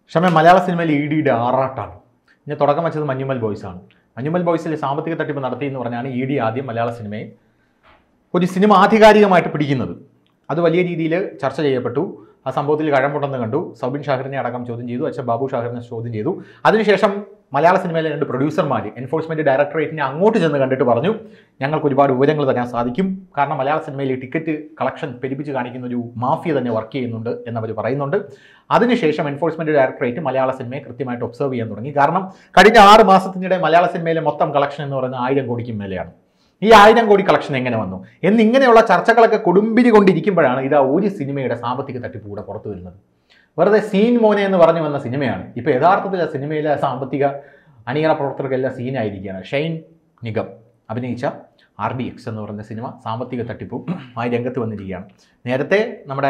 ക്ഷമ മലയാള സിനിമയിൽ ഇ ഡിയുടെ ആറാട്ടാണ് ഇനി തുടക്കം വെച്ചത് മഞ്ഞുമൽ ബോയ്സ് ആണ് മഞ്ഞുമൽ ബോയ്സിൽ സാമ്പത്തിക തട്ടിപ്പ് നടത്തി എന്ന് പറഞ്ഞാണ് ഇ ഡി ആദ്യം മലയാള സിനിമയെ ഒരു സിനിമ ആധികാരികമായിട്ട് പിടിക്കുന്നത് അത് വലിയ രീതിയിൽ ചർച്ച ചെയ്യപ്പെട്ടു ആ സംഭവത്തിൽ കഴമ്പുണ്ടെന്ന് കണ്ടു സൗബിൻ ഷാഹിറിനെ അടക്കം ചോദ്യം ചെയ്തു അച്ഛൻ ബാബു ഷാഹിറിനെ ചോദ്യം ചെയ്തു അതിനുശേഷം മലയാള സിനിമയിലെ രണ്ട് പ്രൊഡ്യൂസർമാർ എൻഫോഴ്സ്മെന്റ് ഡയറക്ടറേറ്റിനെ അങ്ങോട്ട് ചെന്ന് കണ്ടിട്ട് പറഞ്ഞു ഞങ്ങൾക്ക് ഒരുപാട് വിവരങ്ങൾ തരാൻ സാധിക്കും കാരണം മലയാള സിനിമയിൽ ടിക്കറ്റ് കളക്ഷൻ പെരുപ്പിച്ച് കാണിക്കുന്ന ഒരു മാഫിയ തന്നെ വർക്ക് ചെയ്യുന്നുണ്ട് എന്നവർ പറയുന്നുണ്ട് അതിനുശേഷം എൻഫോഴ്സ്മെന്റ് ഡയറക്ടറേറ്റ് മലയാള സിനിമയെ കൃത്യമായിട്ട് ഒബ്സർവ് ചെയ്യാൻ തുടങ്ങി കാരണം കഴിഞ്ഞ ആറ് മാസത്തിനിടെ മലയാള സിനിമയിലെ മൊത്തം കളക്ഷൻ എന്ന് പറയുന്നത് ആയിരം കോടിക്കും മേലെയാണ് ഈ ആയിരം കോടി കളക്ഷൻ എങ്ങനെ വന്നു എന്നിങ്ങനെയുള്ള ചർച്ചകളൊക്കെ കൊടുമ്പിരി കൊണ്ടിരിക്കുമ്പോഴാണ് ഇതാ ഒരു സിനിമയുടെ സാമ്പത്തിക തട്ടിപ്പ് കൂടെ പുറത്തു വരുന്നത് വെറുതെ സീൻ മോനെ എന്ന് പറഞ്ഞു വന്ന സിനിമയാണ് ഇപ്പോൾ യഥാർത്ഥത്തിൽ ആ സിനിമയിലെ സാമ്പത്തിക അണിയറ പ്രവർത്തകർക്കെല്ലാം സീനായിരിക്കുകയാണ് ഷൈൻ നിഗം അഭിനയിച്ച ആർ ഡി എക്സ് എന്ന് പറയുന്ന സിനിമ സാമ്പത്തിക തട്ടിപ്പും ആയി രംഗത്ത് വന്നിരിക്കുകയാണ് നേരത്തെ നമ്മുടെ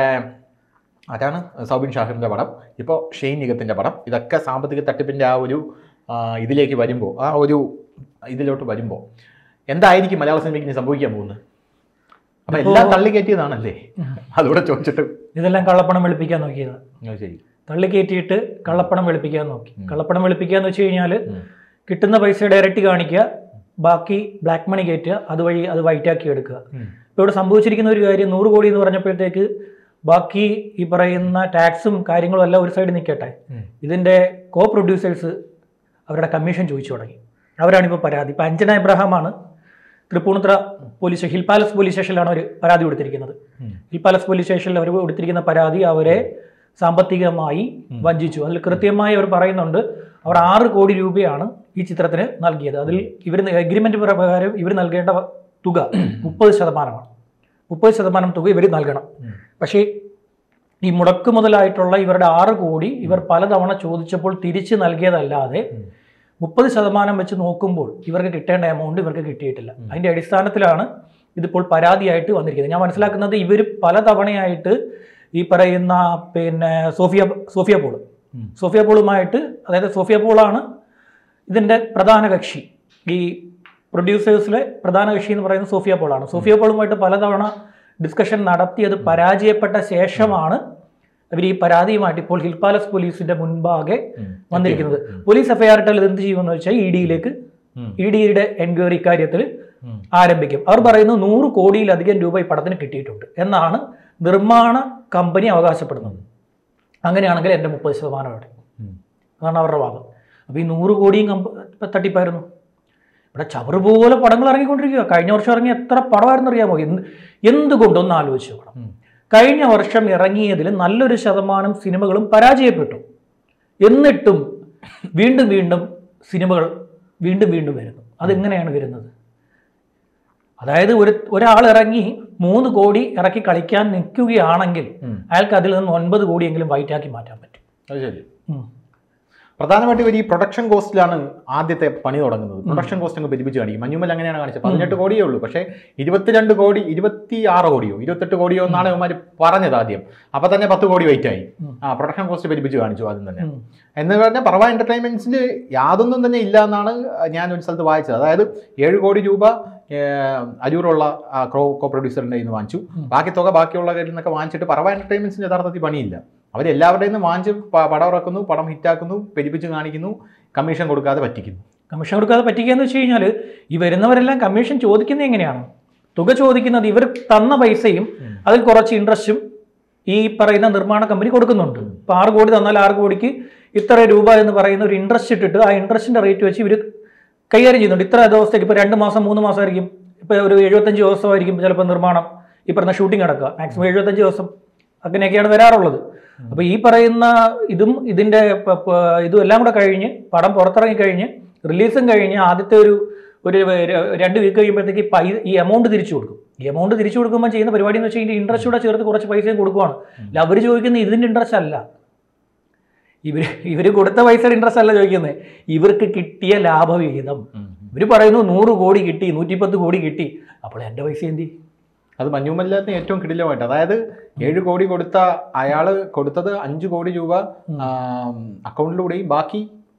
അതാണ് സൗബിൻ ഷാഹിറിൻ്റെ പടം ഇപ്പോൾ ഷെയ്ൻ നിഗത്തിൻ്റെ പടം ഇതൊക്കെ സാമ്പത്തിക തട്ടിപ്പിൻ്റെ ആ ഒരു ആ, ഇതിലേക്ക് വരുമ്പോൾ ആ ഒരു ഇതിലോട്ട് വരുമ്പോൾ എന്തായിരിക്കും മലയാള സിനിമയ്ക്ക് ഇനി സംഭവിക്കാൻ പോകുന്നത് അപ്പം എല്ലാം തള്ളി കയറ്റിയതാണല്ലേ അതുകൂടെ ചോദിച്ചിട്ട് ഇതെല്ലാം കള്ളപ്പണം വെളുപ്പിക്കാൻ നോക്കിയത് അത് ശരി തള്ളി കയറ്റിയിട്ട് കള്ളപ്പണം വെളുപ്പിക്കാൻ നോക്കി ഉം. കള്ളപ്പണം വെളുപ്പിക്കുക എന്ന് വെച്ച് കഴിഞ്ഞാൽ ഉം. കിട്ടുന്ന പൈസ ഡയറക്റ്റ് കാണിക്കുക ബാക്കി ബ്ലാക്ക് മണി കയറ്റുക അതുവഴി അത് വൈറ്റ് ആക്കി എടുക്കുക ഉം. ഇപ്പോൾ ഇവിടെ സംഭവിച്ചിരിക്കുന്ന ഒരു കാര്യം നൂറ് കോടി എന്ന് പറഞ്ഞപ്പോഴത്തേക്ക് ബാക്കി ഈ പറയുന്ന ടാക്സും കാര്യങ്ങളും എല്ലാം ഒരു സൈഡ് നിൽക്കട്ടെ ഉം. ഇതിൻ്റെ കോ പ്രൊഡ്യൂസേഴ്സ് അവരുടെ കമ്മീഷൻ ചോദിച്ചു തുടങ്ങി അവരാണിപ്പോൾ പരാതി ഇപ്പോൾ അഞ്ജന ഇബ്രഹാമാണ് Tripunithura police hill palace police സ്റ്റേഷനിലാണ് അവർ പരാതി കൊടുത്തിരിക്കുന്നത് ഉം. ഹിൽ പാലസ് പോലീസ് സ്റ്റേഷനിൽ അവർ കൊടുത്തിരിക്കുന്ന പരാതി അവരെ സാമ്പത്തികമായി വഞ്ചിച്ചു അതിൽ കൃത്യമായി അവർ പറയുന്നുണ്ട് അവർ ആറ് കോടി രൂപയാണ് ഈ ചിത്രത്തിന് നൽകിയത് അതിൽ ഇവർ എഗ്രിമെന്റ് പ്രകാരം ഇവർ നൽകേണ്ട തുക മുപ്പത് ശതമാനമാണ് മുപ്പത് ശതമാനം തുക ഇവർ നൽകണം ഉം. പക്ഷേ ഈ മുടക്ക് മുതലായിട്ടുള്ള ഇവരുടെ ആറ് കോടി ഇവർ പലതവണ ചോദിച്ചപ്പോൾ തിരിച്ച് നൽകിയതല്ലാതെ ഉം. മുപ്പത് ശതമാനം വെച്ച് നോക്കുമ്പോൾ ഇവർക്ക് കിട്ടേണ്ട എമൗണ്ട് ഇവർക്ക് കിട്ടിയിട്ടില്ല അതിൻ്റെ അടിസ്ഥാനത്തിലാണ് ഇതിപ്പോൾ പരാതിയായിട്ട് വന്നിരിക്കുന്നത് ഞാൻ മനസ്സിലാക്കുന്നത് ഇവർ പലതവണയായിട്ട് ഈ പറയുന്ന പിന്നെ സോഫിയ സോഫിയ പോൾ ഉം. സോഫിയ പോളുമായിട്ട് അതായത് സോഫിയ പോളാണ് ഇതിൻ്റെ പ്രധാന കക്ഷി ഈ പ്രൊഡ്യൂസേഴ്സിലെ പ്രധാന കക്ഷി എന്ന് പറയുന്നത് സോഫിയ പോളാണ് സോഫിയ പോളുമായിട്ട് പലതവണ ഡിസ്കഷൻ നടത്തി അത് പരാജയപ്പെട്ട ശേഷമാണ് അവർ ഈ പരാതിയുമായിട്ട് ഇപ്പോൾ ഹിൽ പാലസ് പോലീസിന്റെ മുൻപാകെ ഉം. വന്നിരിക്കുന്നത് പോലീസ് എഫ്ഐആർ ഇട്ടാൽ ഇത് എന്ത് ചെയ്യുമെന്ന് വെച്ചാൽ ഇ ഡിയിലേക്ക് ഉം. ഇ ഡിയുടെ എൻക്വയറി കാര്യത്തിൽ ഉം. ആരംഭിക്കും അവർ പറയുന്നു നൂറ് കോടിയിലധികം രൂപ ഈ പടത്തിന് കിട്ടിയിട്ടുണ്ട് എന്നാണ് നിർമ്മാണ കമ്പനി അവകാശപ്പെടുന്നത് അങ്ങനെയാണെങ്കിൽ എൻ്റെ മുപ്പത് ശതമാനം അവിടെ ഉം. അതാണ് അവരുടെ വാദം അപ്പോൾ ഈ നൂറ് കോടിയും കമ്പ ഇപ്പം തട്ടിപ്പായിരുന്നു ഇവിടെ ചവറ് പോലെ പടങ്ങൾ ഇറങ്ങിക്കൊണ്ടിരിക്കുക കഴിഞ്ഞ വർഷം ഇറങ്ങിയ എത്ര പടമായിരുന്നു അറിയാമോ എന്ത് എന്തുകൊണ്ടൊന്ന് ആലോചിച്ച് നോക്കണം ഉം. കഴിഞ്ഞ വർഷം ഇറങ്ങിയതിൽ നല്ലൊരു ശതമാനം സിനിമകളും പരാജയപ്പെട്ടു എന്നിട്ടും വീണ്ടും വീണ്ടും സിനിമകൾ വീണ്ടും വീണ്ടും വരുന്നു അതെങ്ങനെയാണ് വരുന്നത് അതായത് ഒരു ഒരാൾ ഇറങ്ങി മൂന്ന് കോടി ഇറക്കി കളിക്കാൻ നിൽക്കുകയാണെങ്കിൽ ഉം. അയാൾക്ക് അതിൽ നിന്ന് ഒൻപത് കോടിയെങ്കിലും വൈറ്റാക്കി മാറ്റാൻ പറ്റും അത് ശരി ഉം. പ്രധാനമായിട്ടും ഇവർ ഈ പ്രൊഡക്ഷൻ കോസ്റ്റിലാണ് ആദ്യത്തെ പണി തുടങ്ങുന്നത് പ്രൊഡക്ഷൻ കോസ്റ്റ് അങ്ങ് പെരുപ്പിച്ച് കാണിക്കും മഞ്ഞുമൽ അങ്ങനെയാണ് കാണിച്ചത് പതിനെട്ട് കോടിയേ ഉള്ളൂ പക്ഷേ ഇരുപത്തിരണ്ട് കോടി ഇരുപത്തി ആറ് കോടിയോ ഇരുപത്തെട്ട് കോടിയോ എന്നാണ് ഇവന്മാർ പറഞ്ഞത് ആദ്യം അപ്പൊ തന്നെ പത്ത് കോടി വെയിറ്റ് ആയി ഉം. ആ പ്രൊഡക്ഷൻ കോസ്റ്റ് പെരുപ്പിച്ച് കാണിച്ചു ആദ്യം തന്നെ ഉം. എന്ന് പറഞ്ഞാൽ പറവ എന്റർടൈൻമെന്റ്സിന് യാതൊന്നും തന്നെ ഇല്ല എന്നാണ് ഞാൻ ഒരു സ്ഥലത്ത് വായിച്ചത് അതായത് ഏഴ് കോടി രൂപ ഏർ, അരൂറുള്ള ആ, ക്രോ കോ പ്രൊഡ്യൂസറിൻ്റെ കയ്യിൽ നിന്ന് വാങ്ങിച്ചു ഉം. ബാക്കി തുക ബാക്കിയുള്ള കയ്യിൽ നിന്നൊക്കെ വാങ്ങിച്ചിട്ട് പറവ എന്റർടൈൻമെന്റ്സിന് യഥാർത്ഥത്തിൽ പണിയില്ല അവരെല്ലാവരുടെയും നിന്ന് വാങ്ങിച്ച് പ- പടം ഇറക്കുന്നു പടം ഹിറ്റാക്കുന്നു പെരുപ്പിച്ച് കാണിക്കുന്നു കമ്മീഷൻ കൊടുക്കാതെ പറ്റിക്കുന്നു കമ്മീഷൻ കൊടുക്കാതെ പറ്റിക്കുക എന്ന് വെച്ച് കഴിഞ്ഞാൽ ഈ വരുന്നവരെല്ലാം കമ്മീഷൻ ചോദിക്കുന്നത് എങ്ങനെയാണ് തുക ചോദിക്കുന്നത് ഇവർ തന്ന പൈസയും ഉം. അതിൽ കുറച്ച് ഇൻട്രസ്റ്റും ഈ പറയുന്ന നിർമ്മാണ കമ്പനി കൊടുക്കുന്നുണ്ട് ഇപ്പം ആറ് കോടി തന്നാൽ ആറ് കോടിക്ക് ഇത്ര രൂപ എന്ന് പറയുന്ന ഒരു ഇൻട്രസ്റ്റ് ഇട്ടിട്ട് ആ ഇൻട്രസ്റ്റിന്റെ റേറ്റ് വെച്ച് ഇവർ കൈകാര്യം ചെയ്യുന്നുണ്ട് ഇത്ര ദിവസത്തേക്ക് ഇപ്പോൾ രണ്ട് മാസം മൂന്ന് മാസമായിരിക്കും ഇപ്പോൾ ഒരു എഴുപത്തഞ്ച് ദിവസമായിരിക്കും ചിലപ്പോൾ നിർമ്മാണം ഈ പറഞ്ഞ ഷൂട്ടിംഗ് നടക്കുക മാക്സിമം എഴുപത്തഞ്ച് ദിവസം അങ്ങനെയൊക്കെയാണ് വരാറുള്ളത് അപ്പോൾ ഈ പറയുന്ന ഇതും ഇതിൻ്റെ പ- പ- ഇതും എല്ലാം കൂടെ കഴിഞ്ഞ് പടം പുറത്തിറങ്ങി കഴിഞ്ഞ് റിലീസും കഴിഞ്ഞ് ആദ്യത്തെ ഒരു ഒരു ര- രണ്ട് വീക്ക് കഴിയുമ്പോഴത്തേക്ക് ഈ പൈ ഈ എമൗണ്ട് തിരിച്ചു കൊടുക്കും ഈ എമൗണ്ട് തിരിച്ചു കൊടുക്കുമ്പോൾ ചെയ്യുന്ന പരിപാടി എന്ന് വെച്ച് കഴിഞ്ഞാൽ ഇൻട്രസ്റ്റ് കൂടെ ചേർത്ത് കുറച്ച് പൈസയും കൊടുക്കുവാണ് അല്ല അവർ ചോദിക്കുന്നത് ഇതിൻ്റെ ഇൻട്രസ്റ്റ് അല്ല ഇവർ ഇവർ കൊടുത്ത പൈസയുടെ ഇൻട്രസ്റ്റ് അല്ല ചോദിക്കുന്നത് ഇവർക്ക് കിട്ടിയ ലാഭവിഹിതം ഇവർ പറയുന്നു നൂറ് കോടി കിട്ടി നൂറ്റിപ്പത്ത് കോടി കിട്ടി അപ്പോൾ എൻ്റെ പൈസ എന്തി അത് മഞ്ഞുമല്ലാത്തിന് ഏറ്റവും കിടിലമായിട്ട് അതായത് ഏഴ് കോടി കൊടുത്ത അയാൾ കൊടുത്തത് അഞ്ച് കോടി രൂപ ഉം. അക്കൗണ്ടിലൂടെയും ബാക്കി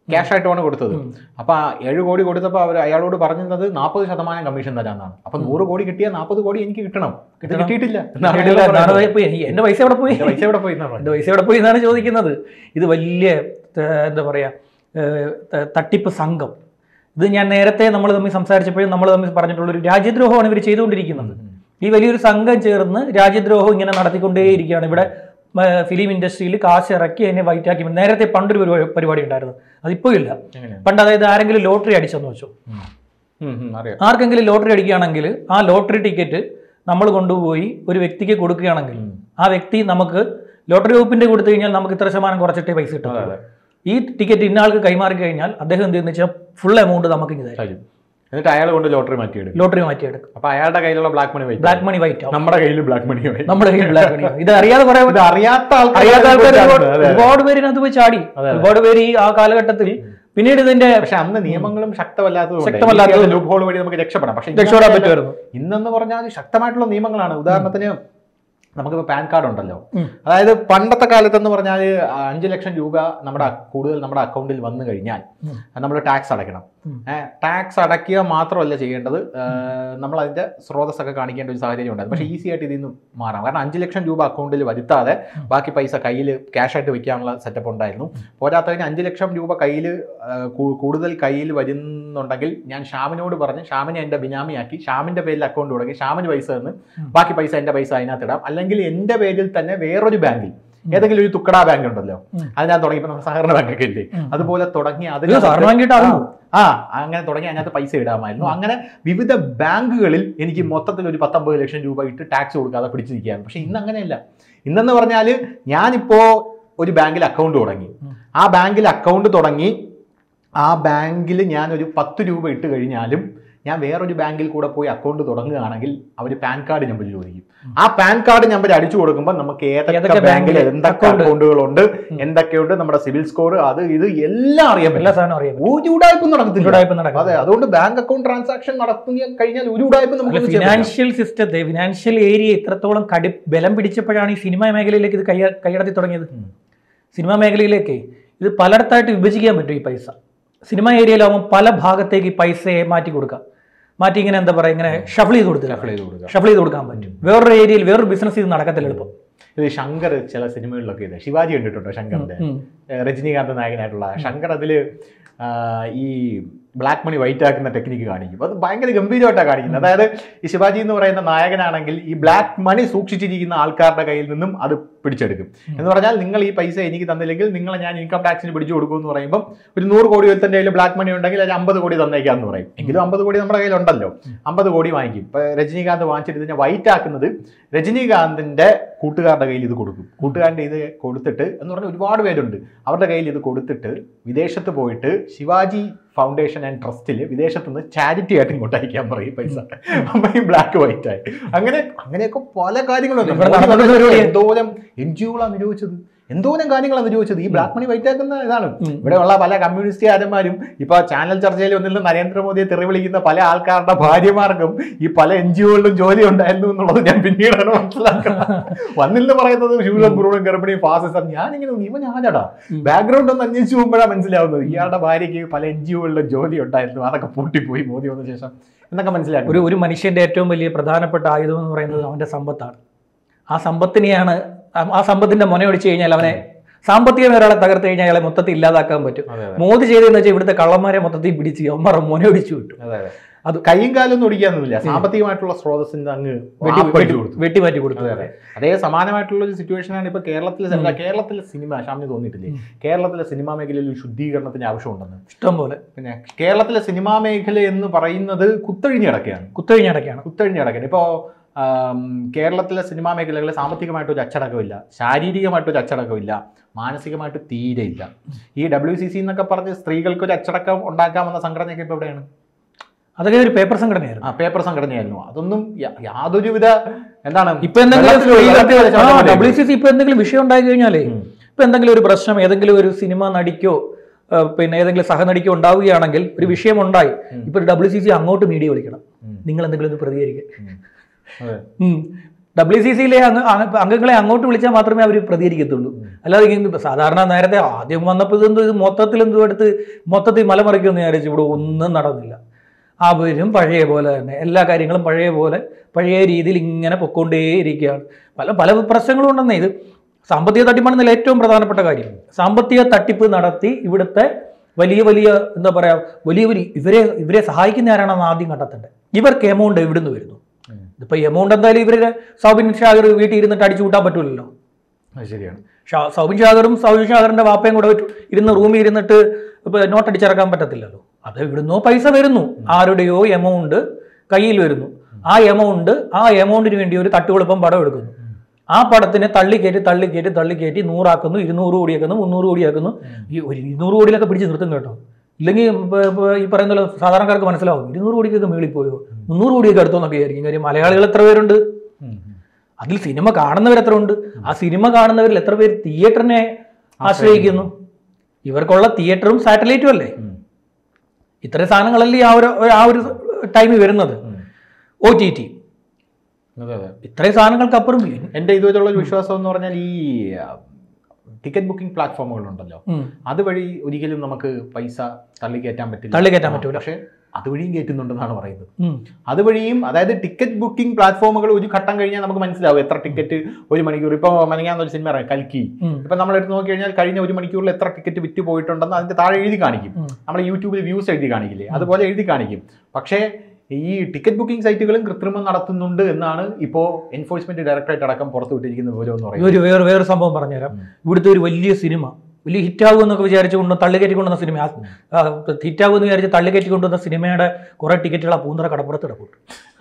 ക്യാഷ് ആയിട്ടാണ് കൊടുത്തത് ഉം. അപ്പൊ ആ ഏഴ് കോടി കൊടുത്തപ്പോൾ അവർ അയാളോട് പറഞ്ഞത് നാൽപ്പത് ശതമാനം കമ്മീഷൻ തരാന്നാണ് അപ്പൊ നൂറ് കോടി കിട്ടിയാൽ നാൽപ്പത് കോടി എനിക്ക് കിട്ടണം ഇത് കിട്ടണം. കിട്ടിയിട്ടില്ല എന്നാണ് കേട്ടില്ല, അയാൾ എന്നാണ് പറയുന്നത്. പോയി എനി- എന്റെ പൈസ എവിടെ പോയി എന്റെ പൈസ എവിടെ പോയി എന്നാണ് എന്റെ പൈസ എവിടെ പോയി എന്നാണ് ചോദിക്കുന്നത് ഇത് വലിയ ഏർ, എന്താ പറയാ ഏർ, ത- തട്ടിപ്പ് സംഘം ഇത് ഞാൻ നേരത്തെ നമ്മൾ തമ്മിൽ സംസാരിച്ചപ്പോഴും നമ്മൾ തമ്മിൽ പറഞ്ഞിട്ടുള്ള ഒരു രാജ്യദ്രോഹമാണ് ഇവർ ചെയ്തുകൊണ്ടിരിക്കുന്നത് ഈ വലിയൊരു സംഘം ചേർന്ന് രാജ്യദ്രോഹം ഇങ്ങനെ നടത്തിക്കൊണ്ടേയിരിക്കുകയാണ് ഇവിടെ ഫിലിം ഇൻഡസ്ട്രിയിൽ കാശ് ഇറക്കി അതിനെ വൈറ്റാക്കി നേരത്തെ പണ്ടൊരു പരിപാടി പരിപാടി ഉണ്ടായിരുന്നു അതിപ്പോ ഇല്ല എങ്ങനെയാണ് പണ്ട് അതായത് ആരെങ്കിലും ലോട്ടറി അടിച്ചെന്ന് വെച്ചു ഉം. ഉം, ഉം, അറിയാം ആർക്കെങ്കിലും ലോട്ടറി അടിക്കുകയാണെങ്കിൽ ആ ലോട്ടറി ടിക്കറ്റ് നമ്മൾ കൊണ്ടുപോയി ഒരു വ്യക്തിക്ക് കൊടുക്കുകയാണെങ്കിൽ ആ വ്യക്തി നമുക്ക് ലോട്ടറി വകുപ്പിന്റെ കൊടുത്തു കഴിഞ്ഞാൽ നമുക്ക് ഇത്ര ശതമാനം കുറച്ചിട്ടേ പൈസ കിട്ടും അതെ അതെ ഈ ടിക്കറ്റ് ഇന്ന ആൾക്ക് കൈമാറി കഴിഞ്ഞാൽ അദ്ദേഹം എന്ത് ചെയ്യുന്ന വെച്ചാൽ ഫുൾ എമൗണ്ട് നമുക്ക് ഇങ്ങ് തരും തരും എന്നിട്ട് അയാൾ കൊണ്ട് ലോട്ടറി മാറ്റിയെടുക്കും ലോട്ടറി മാറ്റിയെടുക്കും അപ്പൊ അയാളുടെ കയ്യിലുള്ള black money white black money white ആവും നമ്മുടെ കയ്യിൽ ബ്ലാക്ക് മണി വൈറ്റ് നമ്മുടെ കയ്യിൽ ബ്ലാക്ക് മണി ആവും. ഇത് അറിയാതെ കുറെ ഇത് അറിയാത്ത ആൾക്കാർ അറിയാത്ത ആൾക്കാർ ഒരുപാട് അതെ, അതെ. ഒരുപാട് പേര് ഇതിനകത്ത് പോയി ചാടി അതെ. ഒരുപാട് പേര് ഈ ആ കാലഘട്ടത്തിൽ പിന്നീട് ഇതിന്റെ പക്ഷെ അന്ന് നിയമങ്ങളും ശക്തമല്ലാത്തതുകൊണ്ട് ശക്തമല്ലാത്തത് ലൂപ്പ് ഹോൾ വഴി നമുക്ക് രക്ഷപ്പെടാം പക്ഷെ രക്ഷപ്പെടാൻ പറ്റുമായിരുന്നു ഇന്നെന്ന് പറഞ്ഞാൽ ശക്തമായിട്ടുള്ള നിയമങ്ങളാണ് ഉദാഹരണത്തിന് നമുക്കിപ്പോൾ പാൻ കാർഡ് ഉണ്ടല്ലോ ഉം. അതായത് പണ്ടത്തെ കാലത്തെന്ന് പറഞ്ഞാൽ അഞ്ച് ലക്ഷം രൂപ നമ്മുടെ അ- കൂടുതൽ നമ്മുടെ അക്കൗണ്ടിൽ വന്നു കഴിഞ്ഞാൽ ഉം. നമ്മൾ ടാക്സ് അടയ്ക്കണം ഉം. ടാക്സ് അടയ്ക്കുക മാത്രമല്ല ചെയ്യേണ്ടത് നമ്മൾ അതിന്റെ സ്രോതസ്സൊക്കെ കാണിക്കേണ്ട ഒരു സാഹചര്യം ഉണ്ടായിരുന്നു പക്ഷേ ഈസി ആയിട്ട് ഇതിൽ നിന്ന് മാറാം കാരണം അഞ്ച് ലക്ഷം രൂപ അക്കൗണ്ടിൽ വരുത്താതെ ബാക്കി പൈസ കയ്യിൽ ക്യാഷ് ആയിട്ട് വെക്കാനുള്ള സെറ്റപ്പ് ഉണ്ടായിരുന്നു പോരാത്തതിന് അഞ്ച് ലക്ഷം രൂപ കയ്യിൽ കൂടുതൽ കയ്യിൽ വരുന്നുണ്ടെങ്കിൽ ഞാൻ ഷാമിനോട് പറഞ്ഞ് ഷാമിനെ എൻ്റെ ബിനാമിയാക്കി ഷാമിന്റെ പേരിൽ അക്കൗണ്ട് തുടങ്ങി ഷാമിന് പൈസ തന്ന് ഉം. ബാക്കി പൈസ എൻ്റെ പൈസ അതിനകത്ത് ഇടാം അല്ലെങ്കിൽ എൻ്റെ പേരിൽ തന്നെ വേറൊരു ബാങ്കിൽ ഏതെങ്കിലും ഒരു തുക്കടാ ബാങ്ക് ഉണ്ടല്ലോ ഉം. അതിനകത്ത് തുടങ്ങി ഇപ്പൊ നമ്മുടെ സഹകരണ ബാങ്കൊക്കെ ഇല്ലേ ഉം. അതുപോലെ തുടങ്ങി ഇത് അതിനകത്ത് സാറിന് വാങ്ങിയിട്ട് അറിഞ്ഞു ആ അങ്ങനെ തുടങ്ങി അതിനകത്ത് പൈസ ഇടാമായിരുന്നു അങ്ങനെ വിവിധ ബാങ്കുകളിൽ എനിക്ക് മൊത്തത്തിൽ ഒരു പത്തൊമ്പത് ലക്ഷം രൂപ ഇട്ട് ടാക്സ് കൊടുക്കാതെ പിടിച്ചിരിക്കുകയാണ് പക്ഷെ ഇന്ന് അങ്ങനെയല്ല ഇന്നെന്ന് പറഞ്ഞാൽ ഞാനിപ്പോ ഒരു ബാങ്കിൽ അക്കൗണ്ട് തുടങ്ങി ഉം. ആ ബാങ്കിൽ അക്കൗണ്ട് തുടങ്ങി ആ ബാങ്കിൽ ഞാൻ ഒരു പത്ത് രൂപ ഇട്ട് കഴിഞ്ഞാലും ഞാൻ വേറൊരു ബാങ്കിൽ കൂടെ പോയി അക്കൗണ്ട് തുടങ്ങുകയാണെങ്കിൽ അവർ പാൻ കാർഡ് നമ്പർ ചോദിക്കും ആ പാൻ കാർഡ് നമ്പർ അടിച്ചു കൊടുക്കുമ്പോൾ നമുക്ക് ഏതൊക്കെ ഏതൊക്കെ ബാങ്കിൽ ബാങ്കില് എന്തൊക്കെ account? അക്കൗണ്ടുകളുണ്ട് ഉം. എന്തൊക്കെയുണ്ട് നമ്മുടെ സിവിൽ സ്കോർ അത് ഇത് എല്ലാം അറിയാൻ എല്ലാ പറ്റും സാധനവും അറിയാം ഒരു ഉടായ്പും നടക്കത്തില്ല ഉടായ്പ നടക്കും അതെ അതുകൊണ്ട് ബാങ്ക് അക്കൗണ്ട് ട്രാൻസാക്ഷൻ നടത്തുന്ന കഴിഞ്ഞാൽ ഒരു ഉടായ്പും നമുക്ക് ചെയ്യാൻ പറ്റില്ല. ഫിനാൻഷ്യൽ സിസ്റ്റത്തെ ഫിനാൻഷ്യൽ ഏരിയ ഇത്രത്തോളം കടി ബലം പിടിച്ചപ്പോഴാണ് ഈ സിനിമാ മേഖലയിലേക്ക് ഇത് കൈ കൈയടത്തി തുടങ്ങിയത് ഉം. സിനിമാ മേഖലയിലേക്ക് ഇത് പലയിടത്തായിട്ട് വിഭജിക്കാൻ പറ്റും ഈ പൈസ സിനിമാ ഏരിയയിലാവുമ്പോൾ പല ഭാഗത്തേക്ക് ഈ പൈസയെ മാറ്റി കൊടുക്കാം മാറ്റി ഇങ്ങനെ എന്താ പറയുക ഇങ്ങനെ ഷഫിൾ ചെയ്ത് കൊടുത്തില്ല Shuffle ചെയ്ത് കൊടുക്കുക. ഷഫിൾ ചെയ്ത് കൊടുക്കാൻ പറ്റും വേറൊരു ഏരിയയിൽ വേറൊരു ബിസിനസ് ഇത് നടക്കത്തില്ല എളുപ്പം ഇത് ശങ്കർ ചില സിനിമകളിലൊക്കെ ഇത് ശിവാജി കണ്ടിട്ടുണ്ടോ ശങ്കറിന്റെ ഉം. ഏഹ് രജനീകാന്ത് നായകനായിട്ടുള്ള ശങ്കർ അതില് ആ, ഈ ബ്ലാക്ക് മണി വൈറ്റ് ആക്കുന്ന ടെക്നിക്ക് കാണിക്കും അത് ഭയങ്കര ഗംഭീരമായിട്ടാണ് കാണിക്കുന്നത് അതായത് ഈ ശിവാജി എന്ന് പറയുന്ന നായകനാണെങ്കിൽ ഈ ബ്ലാക്ക് മണി സൂക്ഷിച്ചിരിക്കുന്ന ആൾക്കാരുടെ കയ്യിൽ നിന്നും അത് പിടിച്ചെടുക്കും എന്ന് പറഞ്ഞാൽ നിങ്ങൾ ഈ പൈസ എനിക്ക് തന്നില്ലെങ്കിൽ നിങ്ങളെ ഞാൻ ഇൻകം ടാക്സിന് പിടിച്ചു കൊടുക്കും എന്ന് പറയുമ്പോൾ ഒരു നൂറ് കോടി ഒരുത്തൻ്റെ കയ്യിൽ ബ്ലാക്ക് മണി ഉണ്ടെങ്കിൽ ഒരു അമ്പത് കോടി തന്നേക്കാന്ന് പറയും എങ്കിലും അമ്പത് കോടി നമ്മുടെ കയ്യിലുണ്ടല്ലോ അമ്പത് കോടി വാങ്ങിക്കും ഇപ്പൊ രജനീകാന്ത് വാങ്ങിച്ചിട്ട് ഇതിനെ വൈറ്റ് ആക്കുന്നത് രജനീകാന്തിന്റെ കൂട്ടുകാരുടെ കയ്യിൽ ഇത് കൊടുക്കും കൂട്ടുകാരൻ്റെ ഇത് കൊടുത്തിട്ട് എന്ന് പറഞ്ഞാൽ ഒരുപാട് പേരുണ്ട് അവരുടെ കയ്യിൽ ഇത് കൊടുത്തിട്ട് വിദേശത്ത് പോയിട്ട് ശിവാജി ഫൗണ്ടേഷൻ ആൻഡ് ട്രസ്റ്റിൽ വിദേശത്ത് നിന്ന് ചാരിറ്റി ആയിട്ട് ഇങ്ങോട്ട് അയക്കാൻ പറയും പൈസ അപ്പൊ ഈ ബ്ലാക്ക് വൈറ്റ് ആയി അങ്ങനെ അങ്ങനെയൊക്കെ പല കാര്യങ്ങളും ഇവിടെ നടന്ന പരിപാടിയാ. എന്തോരം എൻ ജി ഒകളാണ് നിരോധിച്ചത് എന്തോരം കാര്യങ്ങളാണ് നിരോധിച്ചത് ഈ ബ്ലാക്ക് മണി വൈറ്റ് ആക്കുന്ന ഇതാണ് ഉം. ഇവിടെയുള്ള പല കമ്മ്യൂണിസ്റ്റുകാരന്മാരും ഇപ്പൊ ചാനൽ ചർച്ചയിൽ വന്നിരുന്ന നരേന്ദ്രമോദിയെ തെറി വിളിക്കുന്ന പല ആൾക്കാരുടെ ഭാര്യമാർക്കും ഈ പല എൻ ജി ഒകളിലും ജോലി ഉണ്ടായിരുന്നു എന്നുള്ളത് ഞാൻ പിന്നീടാണ് മനസ്സിലാക്കുന്നത് വന്നില്ലെന്ന് പറയുന്നത് ശൂലം പുറവും ഗർഭിണിയും ഫാസിസം ഞാനിങ്ങനെ തോന്നി, ഇവൻ ആരാടാ ഉം. ബാക്ക്ഗ്രൗണ്ട് ഒന്ന് അന്വേഷിച്ച് പോകുമ്പോഴാണ് മനസ്സിലാവുന്നത് ഇയാളുടെ ഭാര്യയ്ക്ക് പല എൻ ജി ഒകളിലും ജോലി ഉണ്ടായിരുന്നു അതൊക്കെ പൂട്ടിപ്പോയി മോദി വന്ന ശേഷം എന്നൊക്കെ മനസ്സിലാക്കും ഒരു ഒരു മനുഷ്യന്റെ ഏറ്റവും വലിയ പ്രധാനപ്പെട്ട ആയുധം എന്ന് പറയുന്നത് അവന്റെ സമ്പത്താണ് ആ സമ്പത്തിനെയാണ് ആ- ആ സമ്പത്തിന്റെ മുനയൊടിച്ചു കഴിഞ്ഞാൽ അവനെ സാമ്പത്തികം ഒരാളെ തകർത്ത് കഴിഞ്ഞാൽ അയാളെ മൊത്തത്തിൽ ഇല്ലാതാക്കാൻ പറ്റും അതെ അതെ മോദി ചെയ്തതെന്ന് വെച്ചാൽ ഇവിടുത്തെ കള്ളന്മാരെ മൊത്തത്തിൽ പിടിച്ച് അവന്മാരെ മുനയൊടിച്ചു വിട്ടു അതെ അതെ അത് കൈയും കാലും ഒന്നും ഒടിക്കാനൊന്നുമില്ല സാമ്പത്തികമായിട്ടുള്ള സ്രോതസ്സിന് അങ്ങ് വെട്ടി വാപ്പടിച്ചു വെട്ടി- കൊടുത്തു വെട്ടി മാറ്റി കൊടുത്തു അതെ അതെ അതേ സമാനമായിട്ടുള്ള ഒരു സിറ്റുവേഷനാണ് ഇപ്പൊ കേരളത്തിലെ സിനിമ കേരളത്തിലെ സിനിമ ഷാമിന് തോന്നിയിട്ടില്ലേ ഉം. കേരളത്തിലെ സിനിമാ മേഖലയിൽ ഒരു ശുദ്ധീകരണത്തിന് ആവശ്യമുണ്ടെന്ന് ഇഷ്ടം പോലെ പിന്നെ കേരളത്തിലെ സിനിമാ മേഖല എന്ന് പറയുന്നത് കുത്തഴിഞ്ഞ് കിടക്കുകയാണ് കുത്തഴിഞ്ഞടക്കാണ് കുത്തഴിഞ്ഞ് കിടക്കുകയാണ് ഇപ്പോൾ കേരളത്തിലെ സിനിമാ മേഖലകളിൽ സാമ്പത്തികമായിട്ടൊരു അച്ചടക്കമില്ല ശാരീരികമായിട്ടൊരു അച്ചടക്കമില്ല മാനസികമായിട്ട് തീരെ ഇല്ല ഈ ഡബ്ല്യു സി സി എന്നൊക്കെ പറഞ്ഞ് സ്ത്രീകൾക്ക് ഒരു അച്ചടക്കം ഉണ്ടാക്കാമെന്ന സംഘടനയൊക്കെ ഇപ്പോൾ എവിടെയാണ് അതൊക്കെ ഒരു പേപ്പർ സംഘടനയായിരുന്നു ആ പേപ്പർ സംഘടനയായിരുന്നു അതൊന്നും യാ- യാതൊരുവിധ എന്താണ് ഇപ്പൊ എന്തെങ്കിലും വെള്ളത്തിൽ ഒരു- വെള്ളത്തിൽ ഒരു ചവിട്ടം പോലെ ഡബ്ല്യു സി സി ഇപ്പൊ എന്തെങ്കിലും വിഷയം ഉണ്ടായി കഴിഞ്ഞാലേ ഉം. ഇപ്പൊ എന്തെങ്കിലും ഒരു പ്രശ്നം ഏതെങ്കിലും ഒരു സിനിമ നടിക്കോ ആ, പിന്നെ ഏതെങ്കിലും സഹനടിക്കോ ഉണ്ടാവുകയാണെങ്കിൽ ഒരു വിഷയം ഉണ്ടായി ഉം. ഇപ്പൊ ഡബ്ല്യു സി സി അങ്ങോട്ട് മീഡിയ വിളിക്കണം ഉം. നിങ്ങൾ എന്തെങ്കിലും ഒന്ന് പ്രതികരിക്കുക ഉം. അതെ. ഉം. ഡബ്ല്യു സി സിയിലെ അംഗങ്ങളെ അങ്ങോട്ട് വിളിച്ചാൽ മാത്രമേ അവർ പ്രതികരിക്കത്തുള്ളൂ അല്ലാതെ ഇങ്ങനെ ഇപ്പൊ സാധാരണ നേരത്തെ ആദ്യം വന്നപ്പോൾ ഇതെന്തോ ഇത് മൊത്തത്തിൽ എന്തോ എടുത്ത് മൊത്തത്തിൽ മലമറിക്കുമെന്ന് വിചാരിച്ചു ഇവിടെ ഒന്നും നടന്നില്ല അവരും പഴയ പോലെ തന്നെ എല്ലാ കാര്യങ്ങളും പഴയ പോലെ പഴയ രീതിയിൽ ഇങ്ങനെ പൊക്കോണ്ടേയിരിക്കുകയാണ് പല പല പ്രശ്നങ്ങളും ഉണ്ടെന്നേ ഇത് സാമ്പത്തിക തട്ടിപ്പാണെന്നല്ല ഏറ്റവും പ്രധാനപ്പെട്ട കാര്യം സാമ്പത്തിക തട്ടിപ്പ് നടത്തി ഇവിടുത്തെ വലിയ വലിയ എന്താ പറയാ വലിയ വലിയ ഇവരെ ഇവരെ സഹായിക്കുന്ന ആരാണെന്ന് ആദ്യം കണ്ടെത്തേണ്ടത് ഇവർക്ക് എമൗണ്ട് എവിടുന്ന് വരുന്നു ഉം. ഇതിപ്പോ എമൗണ്ട് എന്തായാലും ഇവരെ സൗബിൻ ഷാഗർ വീട്ടിൽ ഇരുന്നിട്ട് അടിച്ചു കൂട്ടാൻ പറ്റൂലല്ലോ അത് ശരിയാണ് ഷാ സൗബിൻ ഷാഗറും സൗബിൻ ഷാഗറിന്റെ വാപ്പയും കൂടെ ഒരു- ഇരുന്ന് റൂമിൽ ഇരുന്നിട്ട് ഇപ്പൊ നോട്ട് അടിച്ചിറക്കാൻ പറ്റത്തില്ലല്ലോ അത് ഇവിടുന്നോ പൈസ വരുന്നു ആരുടെയോ എമൗണ്ട് കയ്യിൽ വരുന്നു ആ എമൗണ്ട് ആ എമൗണ്ടിന് വേണ്ടി ഒരു തട്ടുകൊളുപ്പം പടം എടുക്കുന്നു ആ പടത്തിനെ തള്ളിക്കയറ്റി തള്ളിക്കയറ്റി തള്ളിക്കയറ്റി നൂറാക്കുന്നു ഇരുന്നൂറ് കോടിയാക്കുന്നു മുന്നൂറ് കോടിയാക്കുന്നു ഈ ഒരു ഇരുന്നൂറ് കോടിയിലൊക്കെ പിടിച്ച് നിർത്തും കേട്ടോ ഇല്ലെങ്കിൽ ഇപ്പൊ- ഇപ്പൊ ഈ പറയുന്ന പോലെ സാധാരണക്കാർക്ക് മനസ്സിലാവും ഇരുന്നൂറ് കോടിക്കൊക്കെ മേളിൽ പോയോ മുന്നൂറ് കോടിയൊക്കെ അടുത്തോന്നൊക്കെ ആയിരിക്കും കാര്യം മലയാളികൾ എത്ര പേരുണ്ട് ഉം, ഉം. അതിൽ സിനിമ കാണുന്നവർ എത്ര ഉണ്ട് ആ സിനിമ കാണുന്നവരിൽ എത്ര പേര് തിയേറ്ററിനെ ആശ്രയിക്കുന്നു ഇവർക്കുള്ള തിയേറ്ററും സാറ്റലൈറ്റും അല്ലേ ഉം. ഇത്തരം സാധനങ്ങളല്ലേ ആ ഒരു ആ ഒരു ടൈമിൽ വരുന്നത് ഉം. ഒ ടി ടി അതെ അതെ ഇത്രയും സാധനങ്ങൾക്ക് അപ്പുറം എൻ്റെ ഇതുവരെയുള്ള ഒരു വിശ്വാസം എന്ന് പറഞ്ഞാൽ ഈ ടിക്കറ്റ് ബുക്കിംഗ് പ്ലാറ്റ്ഫോമുകളുണ്ടല്ലോ ഉം. അതുവഴി ഒരിക്കലും നമുക്ക് പൈസ തള്ളിക്കയറ്റാൻ പറ്റില്ല തള്ളിക്കയറ്റാൻ ആ, പറ്റൂല. പക്ഷേ അതുവഴിയും കയറ്റുന്നുണ്ടെന്നാണ് പറയുന്നത് ഉം. അതുവഴിയും അതായത് ടിക്കറ്റ് ബുക്കിംഗ് പ്ലാറ്റ്ഫോമുകൾ ഒരു ഘട്ടം കഴിഞ്ഞാൽ നമുക്ക് മനസ്സിലാവും എത്ര ടിക്കറ്റ് ഒരു മണിക്കൂർ ഇപ്പോൾ മനങ്ങാന്ന് ഒരു സിനിമ ഇറങ്ങി കൽക്കി ഉം. ഇപ്പൊ നമ്മൾ എടുത്ത് നോക്കി കഴിഞ്ഞാൽ കഴിഞ്ഞ ഒരു മണിക്കൂറിൽ എത്ര ടിക്കറ്റ് വിറ്റ് പോയിട്ടുണ്ടെന്ന് അതിന്റെ താഴെ എഴുതി കാണിക്കും ഉം. നമ്മൾ യൂട്യൂബിൽ വ്യൂസ് എഴുതി കാണിക്കില്ലേ അതുപോലെ എഴുതി കാണിക്കും പക്ഷേ ഈ ടിക്കറ്റ് ബുക്കിംഗ് സൈറ്റുകളും കൃത്രിമം നടത്തുന്നുണ്ട് എന്നാണ് ഇപ്പോൾ എൻഫോഴ്സ്മെന്റ് ഡയറക്ടറേറ്റ് അടക്കം പുറത്തുവിട്ടിരിക്കുന്ന വിവരം എന്ന് പറയുന്നത് ഒരു വേറെ വേറെ സംഭവം പറഞ്ഞുതരാം ഇവിടുത്തെ ഒരു വലിയ സിനിമ വലിയ ഹിറ്റാകും എന്നൊക്കെ വിചാരിച്ചു കൊണ്ട് തള്ളിക്കയറ്റി കൊണ്ടുവന്ന സിനിമ ഹിറ്റാകും എന്ന് വിചാരിച്ച് തള്ളിക്കയറ്റി കൊണ്ടുവന്ന സിനിമയുടെ കുറെ ടിക്കറ്റുകൾ ആ പൂന്തറ കടപ്പുറത്ത് കിടപ്പുണ്ട്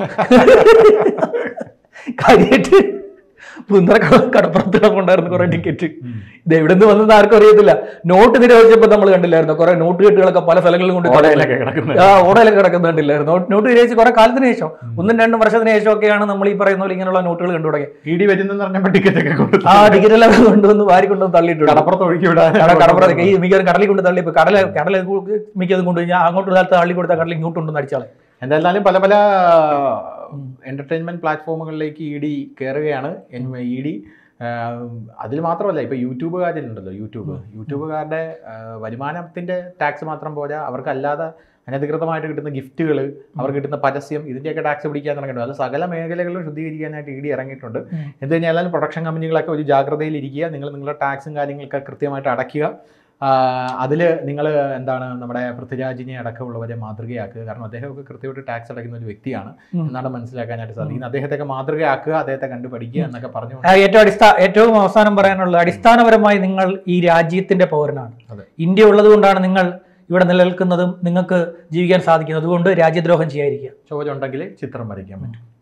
കാര്യമായിട്ട് പൂന്തറ കട- കടപ്പുറത്ത് കിടപ്പുണ്ടായിരുന്നു കുറെ ടിക്കറ്റ് ഇത് എവിടെ നിന്ന് വന്നത് ആർക്കും അറിയത്തില്ല നോട്ട് നിരോധിച്ചപ്പോൾ നമ്മൾ കണ്ടില്ലായിരുന്നു കുറെ നോട്ട് കെട്ടുകളൊക്കെ പല സ്ഥലങ്ങളിലും കൊണ്ട് ഓടയിലൊക്കെ കിടക്കുന്നത് ആ ഓടയിലൊക്കെ കിടക്കുന്നുണ്ടില്ലായിരുന്നു നോട്ട് നോട്ട് നിരോധിച്ച് കുറെ കാലത്തിന് ശേഷം ഒന്നും രണ്ടും വർഷത്തിന് ശേഷം ഒക്കെയാണ് നമ്മൾ ഈ പറയുന്ന പോലെ ഇങ്ങനെയുള്ള നോട്ടുകൾ കണ്ടു തുടങ്ങി ഇ ഡി വരുന്നെന്ന് പറഞ്ഞപ്പോൾ ടിക്കറ്റ് ഒക്കെ കൊടുത്തു ആ ടിക്കറ്റെല്ലാം കൊണ്ടുവന്ന് വാരി കൊണ്ടുവന്ന് തള്ളിയിട്ടുണ്ട് കടപ്പുറത്ത് ഒഴുക്കി വിടാൻ കട- കടപ്പുറത്തേക്ക് ഈ മിക്കവാറും കടലിൽ കൊണ്ട് തള്ളി ഇപ്പൊ കടല കടല മിക്കതും കൊണ്ട് ഞാൻ അങ്ങോട്ട് കാലത്ത് തള്ളി കൊടുത്ത കടലിൽ ഇങ്ങോട്ട് കൊണ്ടുവന്ന് അടിച്ചാളെ എന്തായാലും പല പല എന്റർടൈൻമെന്റ് പ്ലാറ്റ്ഫോമുകളിലേക്ക് ഇ ഡി കയറുകയാണ് ഇ ഡി അതിൽ മാത്രമല്ല ഇപ്പൊ യൂട്യൂബുകാരിലുണ്ടല്ലോ യൂട്യൂബ് യൂട്യൂബുകാരുടെ ആ, വരുമാനത്തിന്റെ ടാക്സ് മാത്രം പോരാ അവർക്ക് അല്ലാതെ അനധികൃതമായിട്ട് കിട്ടുന്ന ഗിഫ്റ്റുകൾ അവർക്ക് കിട്ടുന്ന പരസ്യം ഇതിന്റെയൊക്കെ ടാക്സ് പിടിക്കാൻ ഇറങ്ങിയിട്ടുണ്ട് അത് സകല മേഖലകളിലും ശുദ്ധീകരിക്കാനായിട്ട് ഇ ഡി ഇറങ്ങിയിട്ടുണ്ട് എന്ത് കഴിഞ്ഞാലും പ്രൊഡക്ഷൻ കമ്പനികളൊക്കെ ഒരു ജാഗ്രതയിൽ ഇരിക്കുക നിങ്ങൾ നിങ്ങളുടെ ടാക്സും കാര്യങ്ങളൊക്കെ കൃത്യമായിട്ട് അടയ്ക്കുക അതിൽ നിങ്ങൾ എന്താണ് നമ്മുടെ പൃഥ്വിരാജിനെ അടക്കമുള്ളവരെ മാതൃകയാക്കുക കാരണം അദ്ദേഹമൊക്കെ കൃത്യമായിട്ട് ടാക്സ് അടയ്ക്കുന്ന ഒരു വ്യക്തിയാണ് ഉം. എന്നാണ് മനസ്സിലാക്കാനായിട്ട് സാധിക്കുന്നത് അദ്ദേഹത്തെയൊക്കെ മാതൃകയാക്കുക അദ്ദേഹത്തെ കണ്ടു പഠിക്കുക എന്നൊക്കെ പറഞ്ഞു ആ, ഏറ്റവും അടിസ്ഥാന ഏറ്റവും അവസാനം പറയാനുള്ളത് അടിസ്ഥാനപരമായി നിങ്ങൾ ഈ രാജ്യത്തിന്റെ പൗരനാണ് അതെ. ഇന്ത്യ ഉള്ളത് കൊണ്ടാണ് നിങ്ങൾ ഇവിടെ നിലനിൽക്കുന്നതും നിങ്ങൾക്ക് ജീവിക്കാൻ സാധിക്കുന്നത് അതുകൊണ്ട് രാജ്യദ്രോഹം ചെയ്യാതിരിക്കുക ചോദ്യം ഉണ്ടെങ്കിൽ ചിത്രം വരയ്ക്കാൻ പറ്റും